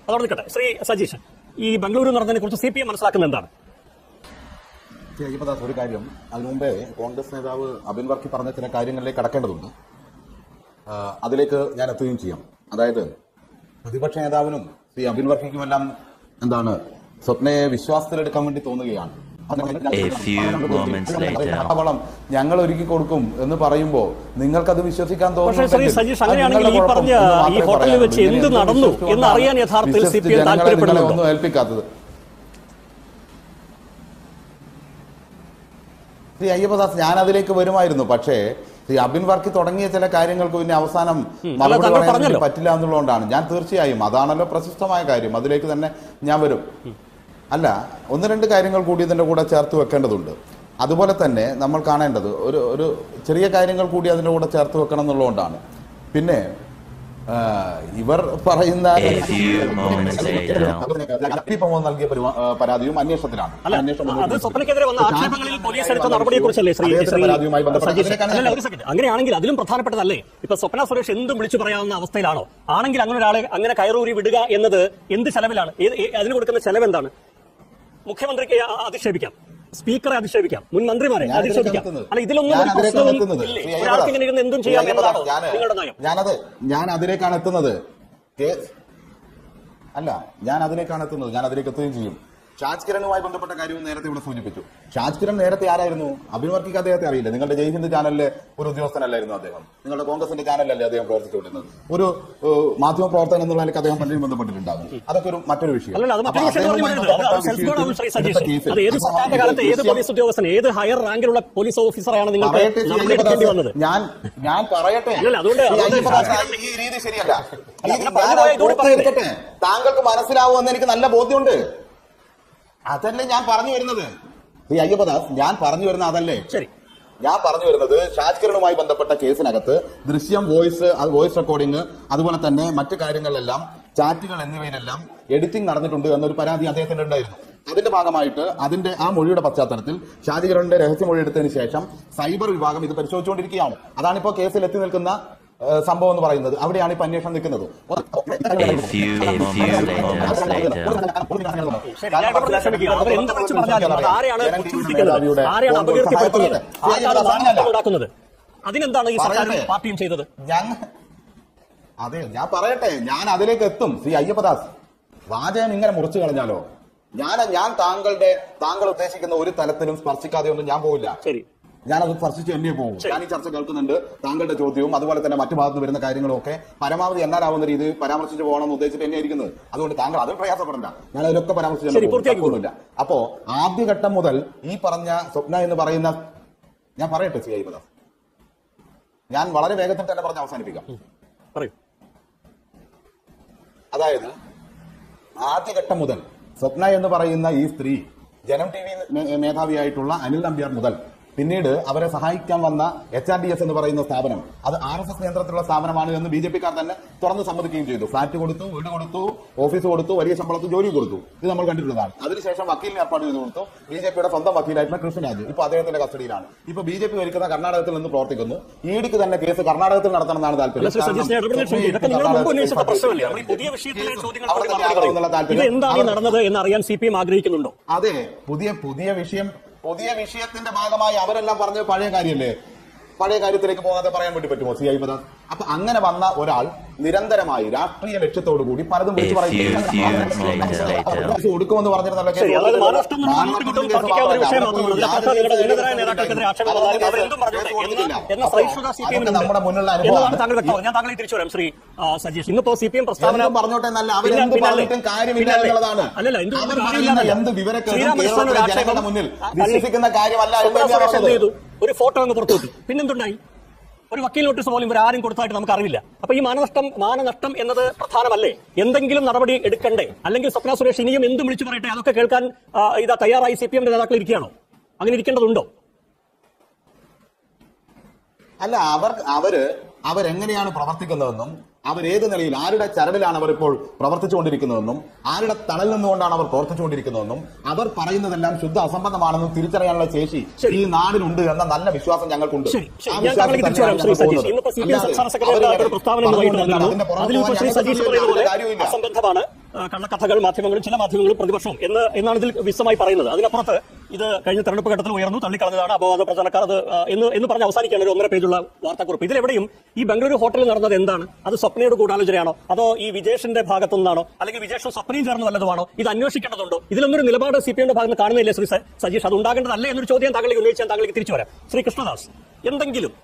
അതോടെ നിൽക്കട്ടെ ശ്രീ സജീഷ് ഈ ബംഗളൂരു നടന്നതിനെ കുറിച്ച് സി പി എം മനസ്സിലാക്കുന്നത് എന്താണ് അയ്യപ്പദാസ് ഒരു കാര്യം അതിനു മുമ്പേ കോൺഗ്രസ് നേതാവ് അബിൻ വർക്കി പറഞ്ഞ ചില കാര്യങ്ങളിലേക്ക് കടക്കേണ്ടതുണ്ട് ആ, അതിലേക്ക് ഞാൻ എത്തുകയും ചെയ്യാം അതായത് പ്രതിപക്ഷ നേതാവിനും ശ്രീ അബിൻ വർക്കിക്കുമെല്ലാം എന്താണ് സ്വപ്നയെ വിശ്വാസത്തിലെടുക്കാൻ വേണ്ടി തോന്നുകയാണ് A few moments later. വളം ഞങ്ങൾ ഒരുക്കി കൊടുക്കും എന്ന് പറയുമ്പോ നിങ്ങൾക്കത് വിശ്വസിക്കാൻ പക്ഷേ ശ്രീ തോന്നുന്നുണ്ടെങ്കിൽ സജീഷ് അത് അങ്ങനെയാണെങ്കിൽ ഈ നിങ്ങളുടെ പറഞ്ഞ കുഴപ്പം എന്ന് ഈ മാത്രമേ ഹോട്ടലിൽ വെച്ച് പറയാനുള്ളൂ. എന്ത് ഇങ്ങനെ നടന്നു വിശ്വസിച്ചുകൊണ്ടാണ് എന്ന് അറിയാൻ യഥാർത്ഥത്തിൽ സി വിശ്വസിച്ച് പി എം ജനങ്ങളെ നിങ്ങളെ താല്പര്യപ്പെടുന്നുണ്ടോ ഒന്നും ഏൽപ്പിക്കാത്തത് ശ്രീ അയ്യപ്പദാസ് ഞാൻ അതിലേക്ക് വരുമായിരുന്നു പക്ഷേ ശ്രീ അബിൻ വർക്കി തുടങ്ങിയ ചില കാര്യങ്ങൾക്ക് പിന്നെ അവസാനം അല്ല, മറുപടി താങ്കൾ പറയാൻ പറഞ്ഞല്ലോ. വേണ്ടി പറ്റില്ല എന്നുള്ളതുകൊണ്ടാണ് ഞാൻ തീർച്ചയായും അതാണല്ലോ പ്രശസ്തമായ കാര്യം അതിലേക്ക് തന്നെ ഞാൻ വരും അല്ല ഒന്ന് രണ്ട് കാര്യങ്ങൾ കൂടി ഇതിന്റെ കൂടെ ചേർത്ത് വെക്കേണ്ടതുണ്ട് അതുപോലെ തന്നെ നമ്മൾ കാണേണ്ടത് ഒരു ഒരു ചെറിയ കാര്യങ്ങൾ കൂടി അതിന്റെ കൂടെ ചേർത്ത് വെക്കണം എന്നുള്ളതുകൊണ്ടാണ് പിന്നെ ആ, ഇവർ പറയുന്ന A few moments later. അപ്പിപ്പമോ നൽകിയ പരിവാ- ആ, പരാതിയും അന്വേഷണത്തിലാണ് അല്ല അന്വേഷണം അത് സ്വപ്നയ്ക്കെതിരെ വന്ന ആക്ഷേപങ്ങളിൽ പോലീസ് എടുത്ത നടപടിയെ കുറിച്ചല്ലേ ശ്രീ അദ്ദേഹത്തിന്റെ ശ്രീ പരാതിയുമായി ബന്ധപ്പെട്ട സജീഷ് അതിലേക്കാണ് ഞാൻ അല്ല ഒരു സെക്കൻഡ് അങ്ങനെയാണെങ്കിൽ അതിലും പ്രധാനപ്പെട്ടതല്ലേ ഇപ്പൊ സ്വപ്ന സുരേഷ് എന്തും വിളിച്ചു പറയാവുന്ന അവസ്ഥയിലാണോ ആണെങ്കിൽ അങ്ങനെ ഒരാളെ അങ്ങനെ കയറൂരി വിടുക എന്നത് എന്ത് ചെലവിലാണ് ഏത് ഏ- അതിന് കൊടുക്കുന്ന ചെലവ് എന്താണ് മുഖ്യമന്ത്രിക്ക് അ- അധിക്ഷേപിക്കാം സ്പീക്കറെ അധിക്ഷേപിക്കാം മുൻ മന്ത്രിമാരെ ഞാൻ അതിലേക്ക് അധിക്ഷേപിക്കാം എത്തുന്നത്. അല്ല ഇതിലൊന്നും ഞാൻ ഒരു അതിലേക്കാണ് പ്രശ്നവും എത്തുന്നത്. ഇല്ലേ ശ്രീ ഒരാൾക്ക് അയ്യപ്പദാസ്, ഇങ്ങനെ ഇരുന്ന് എന്തും ശ്രീ ചെയ്യാം അയ്യപ്പദാസ്, എന്നതാണോ ഞാന് നിങ്ങളുടെ നയം ഞാനത് ഞാൻ അതിലേക്കാണ് എത്തുന്നത് കേ- അല്ല ഞാൻ അതിലേക്കാണ് എത്തുന്നത് ഞാൻ അതിലേക്ക് എത്തുകയും ചെയ്യും ഷാജ് കിരണുമായി ബന്ധപ്പെട്ട കാര്യവും നേരത്തെ ഇവിടെ സൂചിപ്പിച്ചു ഷാജ് കിരൺ നേരത്തെ ആരായിരുന്നു അഭിവർക്കിക്ക് അദ്ദേഹത്തെ അറിയില്ല നിങ്ങളുടെ ജയ്ഹിന്ദ് ചാനലിലെ ഒരു ഉദ്യോഗസ്ഥനല്ലായിരുന്നു അദ്ദേഹം നിങ്ങളുടെ കോൺഗ്രസിന്റെ ചാനലല്ലേ അദ്ദേഹം പ്രവർത്തിച്ചുകൊണ്ടിരുന്നത് ഒരു ഏഹ്, മാധ്യമ പ്രവർത്തകൻ എന്നുള്ള നിലയ്ക്ക് അദ്ദേഹം പലരും ബന്ധപ്പെട്ടിട്ടുണ്ടാകും അതൊക്കെ ഒരു മറ്റൊരു വിഷയം അല്ലല്ല അത് മറ്റൊരു അപ്പോൾ വിഷയം എന്ന് അദ്ദേഹവുമായി പറയുന്നത് അത് ബന്ധപ്പെട്ട സെൽഫ് ഗോഡ് ആവും ശ്രീ വിഷയത്തിൽ സജീഷ് കേസിൽ അത് ഏത് സർക്കാരിന്റെ കാലത്ത് ഏത് ദൃശ്യം- പോലീസ് ഉദ്യോഗസ്ഥൻ ഏത് ഹയർ റാങ്കിലുള്ള പോലീസ് ഓഫീസറാണ് നിങ്ങൾക്ക് പറയട്ടെ ശ്രീ നടപടിയെടുക്കേണ്ടി വന്നത് അയ്യപ്പദാസ്, ഞാൻ ഞാൻ പറയട്ടെ ഇല്ല, അതുകൊണ്ട് ശ്രീ അതുകൊണ്ട് അയ്യപ്പദാസ്, ഈ രീതി ശരിയല്ല അല്ല, ഇത് അങ്ങനെ ഞാൻ പറഞ്ഞു പോയാൽ ഇതുകൂടി പൂർത്തി പറയട്ടെ. തീർക്കട്ടെ. താങ്കൾക്ക് മനസ്സിലാവുമെന്ന് എനിക്ക് നല്ല ബോധ്യമുണ്ട് അതല്ലേ ഞാൻ പറഞ്ഞു വരുന്നത് ശ്രീ അയ്യപ്പദാസ് ഞാൻ പറഞ്ഞു വരുന്ന അതല്ലേ ശരി ഞാൻ പറഞ്ഞു വരുന്നത് ഷാജ് കിരണുമായി ബന്ധപ്പെട്ട കേസിനകത്ത് ദൃശ്യം വോയിസ് അത് വോയിസ് റെക്കോർഡിംഗ് അതുപോലെ തന്നെ മറ്റു കാര്യങ്ങളിലെല്ലാം ചാറ്റുകൾ എന്നിവയിലെല്ലാം എഡിറ്റിംഗ് നടന്നിട്ടുണ്ട് എന്നൊരു പരാതി അദ്ദേഹത്തിന് ഉണ്ടായിരുന്നു അതിന്റെ ഭാഗമായിട്ട് അതിന്റെ ആ മൊഴിയുടെ പശ്ചാത്തലത്തിൽ ഷാജി കിരണിന്റെ രഹസ്യമൊഴി എടുത്തതിന് ശേഷം സൈബർ വിഭാഗം ഇത് പരിശോധിച്ചുകൊണ്ടിരിക്കുകയാണ് അതാണിപ്പോ കേസിൽ എത്തി നിൽക്കുന്ന ഏഹ്, സംഭവം എന്ന് പറയുന്നത് അവിടെയാണ് ഇപ്പൊ അന്വേഷണം നിൽക്കുന്നത് few moments ശരി, ഞാൻ ഇവിടെ ക്ഷമിക്കുക. അവർ എന്ത് വിളിച്ച് പറഞ്ഞാലും അത് ആരെയാണ് ബുദ്ധിമുട്ടിക്കുന്നത് ആരെയാണ് അപകീർത്തിപ്പെടുത്തുന്നത് ആർക്കാണ് നാശനഷ്ടം ഉണ്ടാക്കുന്നത് അതിനെന്താണ് ഈ സർക്കാരും പറയട്ടെ. പാർട്ടിയും ചെയ്തത് ഞാൻ അതെ ഞാൻ പറയട്ടെ ഞാൻ അതിലേക്ക് എത്തും ശ്രീ അയ്യപ്പദാസ് വാചകം ഇങ്ങനെ മുറിച്ചു കളഞ്ഞാലോ ഞാൻ ഞാൻ താങ്കളുടെ താങ്കൾ ഉദ്ദേശിക്കുന്ന ഒരു തലത്തിലും സ്പർശിക്കാതെ ഒന്നും ഞാൻ പോവില്ല ശരി ഞാനത് സ്പർശിച്ച് എന്നെ പോകും ഞാൻ ഈ ചർച്ച കേൾക്കുന്നുണ്ട് താങ്കളുടെ ചോദ്യവും അതുപോലെ തന്നെ മറ്റു ഭാഗത്ത് വരുന്ന കാര്യങ്ങളും ഒക്കെ പരമാവധി എന്നാലാവുന്ന രീതിയിൽ പരാമർശിച്ച് പോകണമെന്ന് ഉദ്ദേശിച്ചിട്ട് എന്നെ ഇരിക്കുന്നത് അതുകൊണ്ട് താങ്കൾ അതിൽ പ്രയാസപ്പെടണ്ട ഞാൻ അതിലൊക്കെ പരാമർശിച്ച് തന്നെ ശരി, പോകും. പൂർത്തിയാക്കിക്കോളൂ. തർക്കമൊന്നുമില്ല. അപ്പോ ആദ്യഘട്ടം മുതൽ ഈ പറഞ്ഞ സ്വപ്ന എന്ന് പറയുന്ന ഞാൻ പറയട്ടെ ശ്രീ അയ്യപ്പദാസ് ഞാൻ വളരെ വേഗത്തിൽ തന്നെ പറഞ്ഞ് അവസാനിപ്പിക്കാം പറയൂ അതായത് ആദ്യഘട്ടം മുതൽ സ്വപ്ന എന്ന് പറയുന്ന ഈ സ്ത്രീ ജനം ടി വി മേധാവിയായിട്ടുള്ള അനിൽ നമ്പ്യാർ മുതൽ പിന്നീട് അവരെ സഹായിക്കാൻ വന്ന എച്ച് ആർ ഡി എസ് എന്ന് പറയുന്ന സ്ഥാപനം അത് ആർ എസ് എസ് നിയന്ത്രണത്തിലുള്ള സ്ഥാപനമാണ് എന്ന് ബി ജെ പിക്കാർ തന്നെ തുറന്ന് സമ്മതിക്കുകയും ചെയ്തു ഫ്ളാറ്റ് കൊടുത്തു വീട് കൊടുത്തു ഓഫീസ് കൊടുത്തു വലിയ ശമ്പളത്തിൽ ജോലി കൊടുത്തു ഇത് നമ്മൾ കണ്ടിട്ടുള്ളതാണ് അതിനുശേഷം വക്കീലിന് ഏർപ്പാട് ചെയ്ത് കൊടുത്തു ബി ജെ പിയുടെ സ്വന്തം വക്കീലായിട്ടുള്ള കൃഷ്ണരാജ് ഇപ്പൊ അദ്ദേഹത്തിന്റെ കസ്റ്റഡിയിലാണ് ഇപ്പൊ ബി ജെ പി ഭരിക്കുന്ന കർണാടകത്തിൽ നിന്ന് പ്രവർത്തിക്കുന്നു ഇഡിക്ക് തന്നെ കേസ് കർണാടകത്തിൽ നടത്തണമെന്നാണ് അല്ല, ശ്രീ സജീഷ് ഞാൻ ഇടപെടൽ ക്ഷമിക്കും. ഇതൊക്കെ നിങ്ങൾ മുമ്പ് ഉന്നയിച്ചിട്ട പ്രശ്നമല്ലേ നമ്മൾ ഈ പുതിയ വിഷയത്തിലെ ചോദ്യങ്ങൾ അവിടെ കൂടി തന്നെ മറുപടി ആകണമെന്നുള്ള പറയൂ. ഇത് താല്പര്യം. എന്താണ് ഈ അവർ- നടന്നത് എന്ന് അറിയാൻ സി പി എം ആഗ്രഹിക്കുന്നുണ്ടോ അതെ പുതിയ പുതിയ വിഷയം പുതിയ വിഷയത്തിന്റെ ഭാഗമായി അവരെല്ലാം പറഞ്ഞ പഴയ കാര്യമല്ലേ പഴയ കാര്യത്തിലേക്ക് പോകാതെ പറയാൻ വേണ്ടി പറ്റുമോ സി അയ്യപ്പദാസ് അപ്പൊ അങ്ങനെ വന്ന ഒരാൾ നിരന്തരമായി രാഷ്ട്രീയ ലക്ഷ്യത്തോടു കൂടി പലതും വിളിച്ചു A few moments later. പറയും കൊടുക്കുമെന്ന് പറഞ്ഞിരുന്നല്ലോ ശരി അതായത് മാനനഷ്ടം എന്ന് അങ്ങോട്ടും ഇങ്ങോട്ടും തർക്കിക്കാവുന്ന ഒരു വിഷയം മാത്രമല്ല അതിനകത്ത് നിങ്ങളുടെ ഉന്നതരായ നേതാക്കൾക്കെതിരെ ആക്ഷേപം വന്നാലും അവരെന്തും പറഞ്ഞോട്ടെ എന്ന- എന്ന സഹിഷ്ണുത സി പി അതൊക്കെ നമ്മുടെ മുന്നിലുള്ള എന്നതാണ് അനുഭവമാണ് താങ്കൾ വ്യക്തമാക്കുന്നത് ഞാൻ താങ്കളെ തിരിച്ചു വരാം ശ്രീ ആ, സജീഷ് ഇന്നിപ്പോ സി പി എം പ്രസ്താവന എന്തും പറഞ്ഞോട്ടെ എന്നല്ല പിന്നെ- അവരെന്ത് പിന്നെ അല്ലേ? പറഞ്ഞിട്ടും കാര്യമില്ല പിന്നെ അല്ലേ? എന്നുള്ളതാണ് അല്ലല്ല എന്ത് അവർ കാര്യമില്ല പറയുന്ന എന്നല്ല. എന്ത് വിവരക്കേടും ശ്രീരാമകൃഷ്ണൻ ഒരു കേരളത്തിലെ ആക്ഷേപം ജനങ്ങളുടെ മുന്നിൽ ആ, വിശ്വസിക്കുന്ന കാര്യമല്ല എന്ന് സ്വപ്ന തന്നെയാണ് സുരേഷ് എന്ത് പറഞ്ഞത്. ചെയ്തു ഒരു ഫോട്ടോ അങ്ങ് പുറത്തു വിട്ടു പിന്നെന്തുണ്ടായി ഒരു വക്കീൽ നോട്ടീസ് പോലും ഇവർ ആരും കൊടുത്തായിട്ട് നമുക്ക് അറിവില്ല അപ്പൊ ഈ മാനനഷ്ടം മാനനഷ്ടം എന്നത് പ്രധാനമല്ലേ എന്തെങ്കിലും നടപടി എടുക്കണ്ടേ അല്ലെങ്കിൽ സ്വപ്ന സുരേഷ് ഇനിയും എന്തും വിളിച്ചു പറയട്ടെ അതൊക്കെ കേൾക്കാൻ ആ, ഇതാ തയ്യാറായി സി പി എമ്മിന്റെ നേതാക്കൾ ഇരിക്കുകയാണോ അങ്ങനെ ഇരിക്കേണ്ടതുണ്ടോ അല്ല അവർ അവര് അവരെങ്ങനെയാണ് പ്രവർത്തിക്കുന്നതെന്നും അവരേത് നിലയിൽ ആരുടെ ചരടിലാണ് അവർ ഇപ്പോൾ പ്രവർത്തിച്ചുകൊണ്ടിരിക്കുന്നതെന്നും ആരുടെ തണൽ നിന്നുകൊണ്ടാണ് അവർ പ്രവർത്തിച്ചുകൊണ്ടിരിക്കുന്നതെന്നും അവർ പറയുന്നതെല്ലാം ശുദ്ധ അസംബന്ധമാണെന്നും തിരിച്ചറിയാനുള്ള ശേഷി ശരി. ഈ നാടിനുണ്ട് എന്ന നല്ല വിശ്വാസം ഞങ്ങൾക്കുണ്ട് ശരി, ശരി. ആ ഞാൻ വിശ്വാസത്തിൽ താങ്കളേക്ക് തിരിച്ചു വരാം, തന്നെയാണ് ശ്രീ ഞങ്ങൾ സജീഷ്. പോകുന്നത്. ഇന്നിപ്പോ സി പി എം അല്ലാതെ സംസ്ഥാന സെക്രട്ടറി അവരിങ്ങനെ ഒരു പ്രസ്താവന ഇന്ന് വൈകിട്ട് പറഞ്ഞുകൊണ്ടിരുന്നാൽ വന്നിരുന്നു അതിന്റെ പുറത്ത് അതിലിപ്പോ പോകാൻ ശ്രീ ഞങ്ങൾക്ക് സജീഷ് വലിയ പറയുന്നത് പോലെ കാര്യമില്ല. അസംബന്ധമാണ് ആ, കള്ളക്കഥകൾ മാധ്യമങ്ങളും ചില മാധ്യമങ്ങളും പ്രതിപക്ഷവും എന്ന് എന്നാണ് ഇതിൽ വിശദമായി പറയുന്നത് അതിനപ്പുറത്ത് ഇത് കഴിഞ്ഞ തെരഞ്ഞെടുപ്പ് ഘട്ടത്തിൽ ഉയർന്നു തള്ളിക്കളഞ്ഞതാണ് അപവാദ പ്രചാരണക്കാർ അത് ആ, എന്ന് എന്ന് പറഞ്ഞ് അവസാനിക്കുകയാണ് ഒരു ഒന്നര പേജുള്ള വാർത്താക്കുറിപ്പ് ഇതിലെവിടെയും ഈ ബംഗളൂരു ഹോട്ടലിൽ നടന്നത് എന്താണ് അത് സ്വപ്നയുടെ ഗൂഢാലോചനയാണോ അതോ ഈ വിജേഷിന്റെ ഭാഗത്തു നിന്നാണോ അല്ലെങ്കിൽ വിജേഷും സ്വപ്നയും ചേർന്ന് വല്ലതുമാണോ ഇത് അന്വേഷിക്കേണ്ടതുണ്ടോ ഇതിലൊന്നൊരു നിലപാട് സി പി എമ്മിന്റെ ഭാഗത്ത് നിന്ന് കാണുന്നില്ലേ ശ്രീ സ- സജീഷ് അത് ഉണ്ടാകേണ്ടതല്ലേ എന്നൊരു ചോദ്യം താങ്കളെ ഉന്നയിച്ചാൽ താങ്കളേക്ക് തിരിച്ചു വരാം ശ്രീ കൃഷ്ണദാസ് എന്തെങ്കിലും